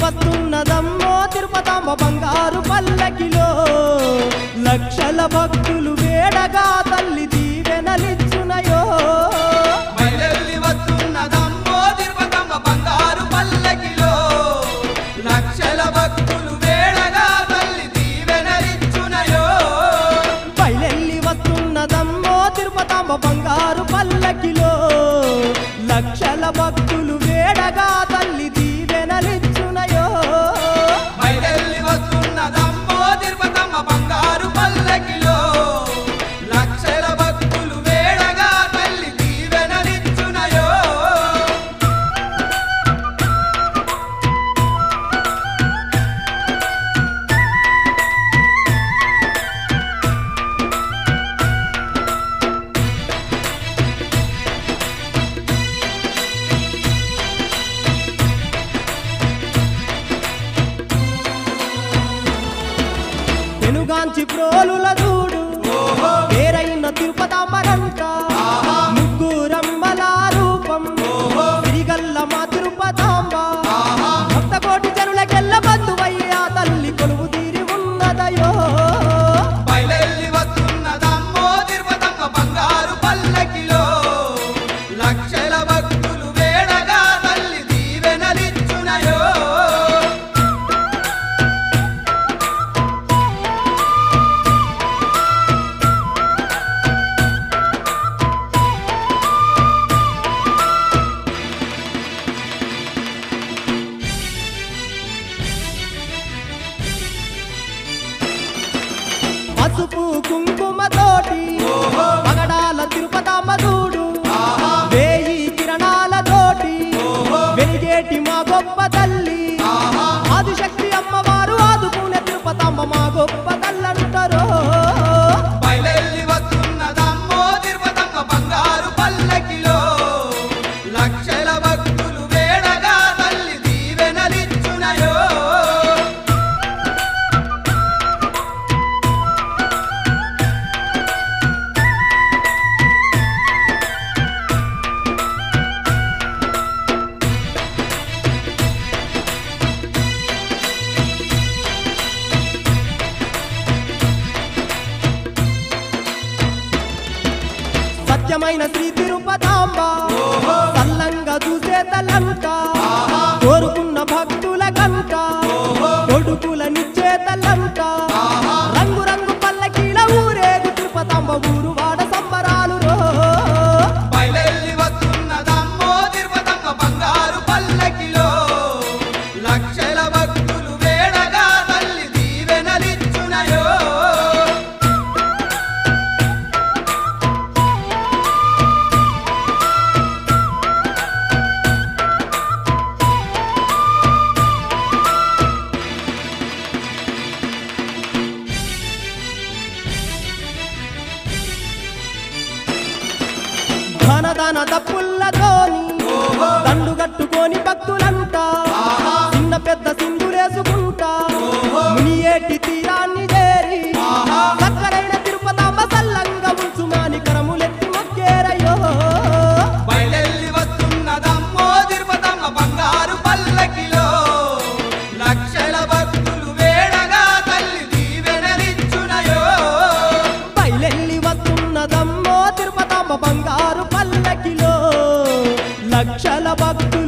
వస్తున్నదమ్మో తిరుపతమ్మ బంగారు పల్లకిలో లక్షల భక్తులు వేడగా తల్లి దీవెనలిచ్చునయో బయలెల్లి వస్తున్నదమ్మో తిరుపతమ్మ బంగారు పల్లకిలో లక్షల భక్తులు వేడగా తల్లి దీవెనలిచ్చునయో బయలెల్లి వస్తున్నదమ్మో తిరుపతమ్మ బంగారు పల్లకిలో లక్షల భక్తులు వేడగా తల్లి దీవెనలిచ్చునయో బయలెల్లి వస్తున్నదమ్మో తిరుపతమ్మ బంగారు పల్లకిలో లక్షల భక్తులు వేడగా తల్లి దీవెనలిచ్చునయో పెనుగాంచి ప్రోలుల చూడు పేరైన తిరుపతమ్మరంట ముగ్గురమ్మల రూపం సిరిగల్ల మా తిరుపతాంబ భక్త కోటి జనులకెల్ల బంధువయ్యా తల్లి కొలువు తీరి ఉన్నదయో బయలెల్లి వస్తున్నదమ్మో తిరుపతమ్మ బంగారు పల్లకిలో లక్షల భక్తులు వేడగా తల్లి దీవెనలిచ్చునయో పసుపు కుంకుమ తోటి పగడాల తిరుపతమ్మ చూడు వేయి కిరణాల తోటి వెలిగేటి మా గొప్ప తల్లి ఆదిశక్తి అమ్మవారు ఆదుకునే తిరుపతమ్మ మా గొప్ప తల్లంటారో బయలెల్లి వస్తున్నదమ్మో తిరుపతమ్మ బంగారు పల్లకిలో లక్షల భక్తులు వేడగా తల్లి దీవెనలిచ్చునయో సత్యమైన శ్రీ తిరుపతాంబ సల్లంగా చూసే తల్లంట కోరుకున్న భక్తుల గంట కొడుకుల నిచ్చే తల్లంట రంగు రంగు పల్లకీల ఊరేగు తిరుపతాంబ ఊరు వాడ సంబరాలు రో బయలెల్లి వస్తున్నదమ్మో తిరుపతమ్మ బంగారు పల్లకిలో లక్షల భక్తులు వేడగా తల్లి దీవెనలిచ్చునయో ధన ధన దప్పుల్లతోని దండు కట్టుకొని భక్తులంతా చిన్న పెద్ద సింధులేసుకుంటా మునియేటి తీరాన్ని చేరి చక్కరైన తిరుపతమ్మ సల్లంగా ఉంచుమాని కరములెత్తి మొక్కేరయ్యో బయలెల్లి వస్తున్నదమ్మో తిరుపతమ్మ బంగారు పల్లకిలో లక్షల భక్తులు వేడగా తల్లి దీవెనలిచ్చునయో బయలెల్లి వస్తున్నదమ్మో తిరుపతమ్మ బంగారు పల్లకిలో లక్షల భక్తులు